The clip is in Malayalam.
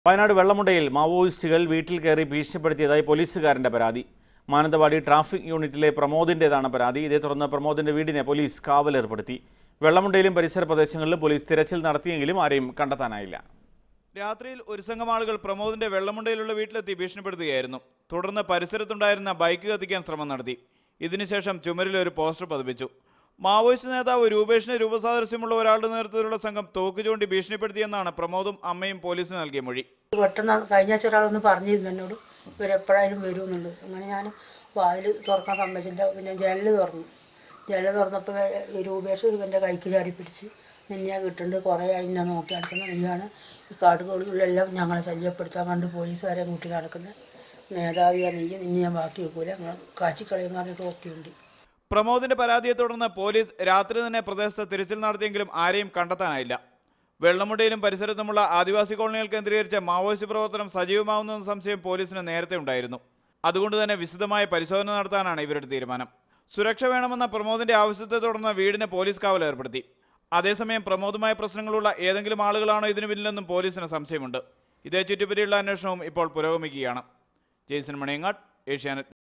വയനാട് വെള്ളമുണ്ടയിൽ മാവോയിസ്റ്റുകൾ വീട്ടിൽ കയറി ഭീഷണിപ്പെടുത്തിയതായി പോലീസുകാരന്റെ പരാതി മാനന്തവാടി ട്രാഫിക് യൂണിറ്റിലെ പ്രമോദിന്റേതാണ് പരാതി ഇതേ തുടർന്ന് പ്രമോദിന്റെ വീടിനെ പോലീസ് കാവലേർപ്പെടുത്തി വെള്ളമുണ്ടയിലും പരിസര പ്രദേശങ്ങളിലും പോലീസ് തിരച്ചിൽ നടത്തിയെങ്കിലും ആരെയും കണ്ടെത്താനായില്ല രാത്രിയിൽ ഒരു സംഘം ആളുകൾ പ്രമോദിന്റെ വെള്ളമുണ്ടയിലുള്ള വീട്ടിലെത്തി ഭീഷണിപ്പെടുത്തുകയായിരുന്നു തുടർന്ന് പരിസരത്തുണ്ടായിരുന്ന ബൈക്ക് കത്തിക്കാൻ ശ്രമം നടത്തി ഇതിനുശേഷം ചുമരിൽ ഒരു പോസ്റ്റർ പതിപ്പിച്ചു മാവോയിസ്റ്റ് നേതാവ് രൂപേഷിന് രൂപസാദൃശ്യമുള്ള ഒരാളുടെ നേതൃത്വത്തിലുള്ള സംഘം തോക്ക് ചൂണ്ടി ഭീഷണിപ്പെടുത്തിയെന്നാണ് പ്രമോദും അമ്മയും പോലീസിന് നൽകിയ മൊഴി പെട്ടെന്ന് കഴിഞ്ഞ ആഴ്ച ഒരാളൊന്ന് പറഞ്ഞിരുന്നു എന്നോട് ഇവരെപ്പോഴായാലും വരും എന്നുള്ളത് അങ്ങനെ ഞാൻ വാതിൽ തുറക്കാൻ സമ്മതിച്ചില്ല പിന്നെ ജനൽ തുറന്നു ജനൽ തുറന്നപ്പോൾ ഈ രൂപേഷ് ഇവൻ്റെ കൈക്ക് ചാടി പിടിച്ച് നിന്നെ കിട്ടുന്നുണ്ട് കുറേ ആയി ഞാൻ നോക്കി നടക്കുന്നത് നീയാണ് ഈ കാടുകളിലെല്ലാം ഞങ്ങളെ ശല്യപ്പെടുത്താൻ കണ്ട് പോലീസുകാരെ കൂട്ടി നടക്കുന്നത് നേതാവിയാ നീ നിന്നെ ഞാൻ ബാക്കി വെക്കൂല ഞങ്ങൾ കാച്ചിക്കളയെന്ന് പറഞ്ഞ് തോക്കിയുണ്ട് പ്രമോദിന്റെ പരാതിയെ തുടർന്ന് പോലീസ് രാത്രി തന്നെ പ്രദേശത്ത് തിരച്ചിൽ നടത്തിയെങ്കിലും ആരെയും കണ്ടെത്താനായില്ല വെള്ളമുണ്ടയിലും പരിസരത്തുമുള്ള ആദിവാസി കോളനികൾ കേന്ദ്രീകരിച്ച മാവോയിസ്റ്റ് പ്രവർത്തനം സജീവമാവുന്നെന്ന സംശയം പോലീസിന് നേരത്തെ ഉണ്ടായിരുന്നു അതുകൊണ്ട് തന്നെ വിശദമായ പരിശോധന നടത്താനാണ് ഇവരുടെ തീരുമാനം സുരക്ഷ വേണമെന്ന പ്രമോദിന്റെ ആവശ്യത്തെ തുടർന്ന് വീടിന് പോലീസ് കാവൽ ഏർപ്പെടുത്തി അതേസമയം പ്രമോദുമായ പ്രശ്നങ്ങളുള്ള ഏതെങ്കിലും ആളുകളാണോ ഇതിനു പിന്നിലെന്നും പോലീസിന് സംശയമുണ്ട് ഇതേ ചുറ്റിപ്പറ്റിയുള്ള അന്വേഷണവും ഇപ്പോൾ പുരോഗമിക്കുകയാണ് ജെയ്സൺ മണിയങ്ങാട് ഏഷ്യാനെറ്റ്